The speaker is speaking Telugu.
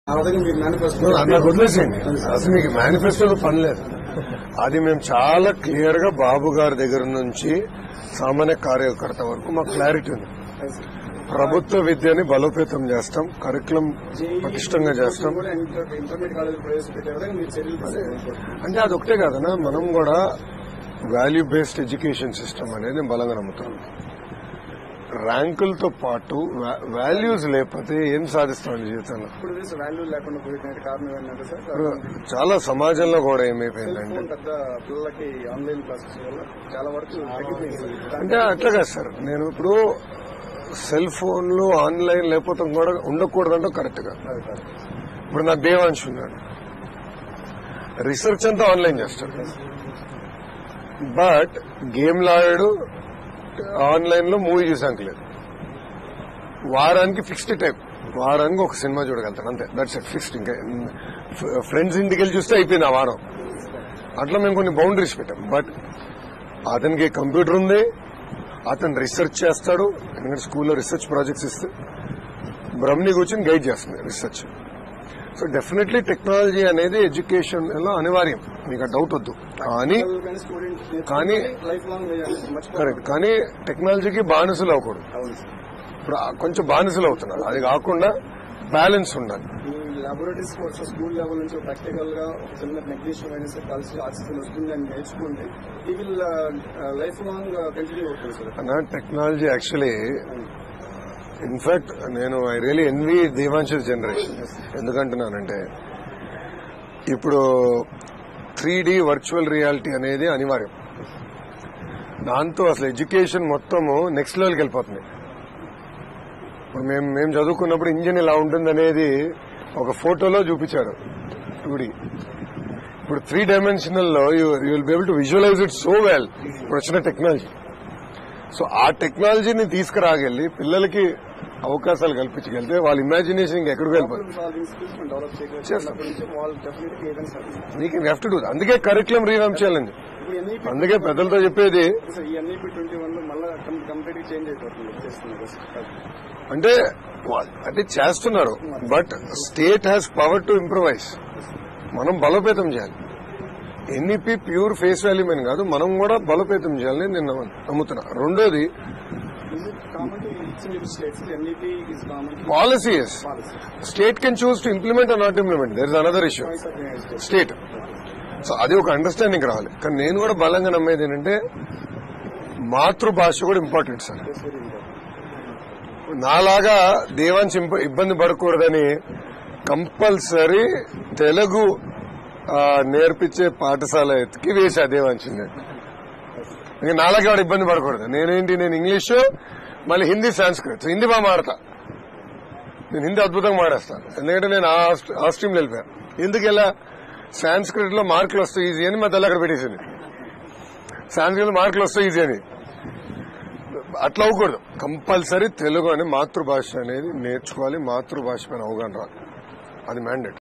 ఆ విధంగా మీరు మేనిఫెస్టో నాకు వదిలేసేయండి అసలు మీకు మేనిఫెస్టోలో పని లేదు అది మేము చాలా క్లియర్ గా బాబు గారి దగ్గర నుంచి సామాన్య కార్యకర్త వరకు మాకు క్లారిటీ ఉంది ప్రభుత్వ విద్యని బలోపేతం చేస్తాం కరికులం పటిష్టంగా చేస్తాం కూడా ఇంటర్- ఇంటర్మీడియట్ కాలేజ్ ప్రవేశపెట్టే విధంగా మీరు చర్యలు తీసుకోవాలి. అంటే అది ఒకటే కాదనా మనం కూడా వాల్యూ బేస్డ్ ఎడ్యుకేషన్ సిస్టమ్ అనేది నేను బలంగా నమ్ముతాను ర్యాంకులతో పాటు వాల్యూస్ లేకపోతే ఏం సాధిస్తామండి జీవితంలో ఇప్పుడు తీసి వాల్యూ లేకుండా పోయిన కారణం ఏంటంటే సార్ ఇప్పుడు చాలా సమాజంలో కూడా ఏమైపోయిందంటే ఫోన్ పెద్ద పిల్లలకి ఆన్లైన్ క్లాసెస్ వల్ల చాలా వరకు తగ్గిపోయింది సార్. అంటే అట్లా కాదు సార్ నేను ఇప్పుడు సెల్ ఫోన్లు ఆన్లైన్ లేకపోతే కూడా ఉండకూడదంటే కరెక్ట్ గా అది సార్. ఇప్పుడు నా దేవాంశ్ ఉన్నాడు రీసెర్చ్ అంతా ఆన్లైన్ చేస్తాడు బట్ గేమ్లు ఆడాడు ఆన్లైన్ లో మూవీ చూసాక లేదు వారానికి ఫిక్స్డ్ టైం వారానికి ఒక సినిమా చూడగలుగుతాను అంతే దట్స్ ఇట్ ఫిక్స్డ్ ఇంకా ఫ్రెండ్స్ ఇంటికి వెళ్ళి చూస్తే అయిపోయింది ఆ వారం అట్లా మేము కొన్ని బౌండరీస్ పెట్టాం బట్ అతనికి కంప్యూటర్ ఉంది అతను రీసెర్చ్ చేస్తాడు ఎందుకంటే స్కూల్లో రీసెర్చ్ ప్రాజెక్ట్స్ ఇస్తే బ్రహ్మని కూర్చొని గైడ్ చేస్తుంది రీసెర్చ్ సో డెఫినెట్లీ టెక్నాలజీ అనేది ఎడ్యుకేషన్ లో అనివార్యం మీకు ఆ డౌట్ వద్దు కానీ పిల్లలు కానీ స్టూడెంట్ కానీ లైఫ్ లాంగ్ వేయాలి మర్చిపోవాలి కరెక్ట్ కానీ టెక్నాలజీకి బానిసలు అవ్వకూడదు అవును సార్ ఇప్పుడు ఆ కొంచెం బానిసలు అవుతున్నారు అది కాకుండా బ్యాలెన్స్ ఉండాలి ఈ లాబొరేటరీస్ కోర్స్ స్కూల్ లెవెల్ నుంచి ప్రాక్టికల్ గా ఒక చిన్న మెగ్నీషియం అయినా సరే కలిసి ఆక్సిజన్ వస్తుంది అని నేర్చుకుంటే ఈ విల్ లైఫ్ లాంగ్ కంటిన్యూ అవుతుంది సార్ అన్న టెక్నాలజీ యాక్చువల్లీ ఇన్ఫాక్ట్ నేను ఐ రియలీ ఎన్వి దేవాంశ జనరేషన్ ఎందుకంటున్నానంటే ఇప్పుడు త్రీ డి వర్చువల్ రియాలిటీ అనేది అనివార్యం దాంతో అసలు ఎడ్యుకేషన్ మొత్తము నెక్స్ట్ లెవెల్కి వెళ్ళిపోతుంది ఇప్పుడు మేము మేము చదువుకున్నప్పుడు ఇంజిన్ ఇలా ఉంటుంది అనేది ఒక ఫోటోలో చూపించారు టూ ఇప్పుడు త్రీ డైమెన్షనల్ లో you will be able to visualise it so well ఇప్పుడు వచ్చిన టెక్నాలజీ సో ఆ టెక్నాలజీని తీసుకురాగెళ్ళి పిల్లలకి అవకాశాలు కల్పించగలిగితే వాళ్ళ ఇమాజినేషన్ ఇంకా ఎక్కడికి వెళ్ళిపోతుంది సాల్వింగ్ స్కిల్స్ మనం డెవలప్ చేయగలిగితే చేస్తాం. అప్పటి నుంచి వాళ్ళు డెఫినెట్ గా ఏదైనా సాధిస్తారు మీకు హ్యావ్ టు డూ అందుకే కరికులం రీవామ్ చేయాలండి ఇప్పుడు ఎన్ఈపీ అందుకే పెద్దలతో చెప్పేది సార్ ఈ ఎన్ఈపీ ట్వంటీ వన్ లో మళ్ళీ కంప్లీట్ గా చేంజ్ అయిపోతుంది చేస్తున్నారు అంటే వా- అంటే చేస్తున్నారు but state has power to improvise మనం బలోపేతం చేయాలి ఎన్ఈపీ ప్యూర్ ఫేస్ వాల్యూ అని కాదు మనం కూడా బలోపేతం చేయాలని నేను నమ్ము- నమ్ముతున్నా రెండోది is it common to each states N E P is common policy is policy state can choose to implement or not implement there is another issue state so అది ఒక అండర్స్టాండింగ్ రావాలి కానీ నేను కూడా బలంగా నమ్మేది ఏంటంటే మాతృభాష కూడా ఇంపార్టెంట్ సార్ నాలాగా దేవాంశ్ ఇంప- ఇబ్బంది పడకూడదని కంపల్సరీ తెలుగు ఆ, నేర్పించే పాఠశాల ఎత్తుకి వేసా దేవాంశ్ ఇంకా నాలాగే వాడు ఇబ్బంది పడకూడదు నేనేంటి నేను ఇంగ్లీషు మళ్ళీ హిందీ సంస్కృత్ హిందీ బాగా మాడతా నేను హిందీ అద్భుతంగా మాడేస్తాను ఎందుకంటే నేను ఆ స్ట్- ఆ స్ట్రీమ్లో వెళ్ళిపోయాను ఎందుకు ఎలా సాంస్క్రిట్ లో మార్కులు వస్తాయి ఈజీ అని మా తల్లి అక్కడ పెట్టేసింది సాంస్క్రిట్ లో మార్కులు వస్తాయి ఈజీ అని అట్లా అవ్వకూడదు కంపల్సరీ తెలుగు అనే మాతృభాష అనేది నేర్చుకోవాలి మాతృభాష పైన అవగాహన రావాలి అది మ్యాండేట్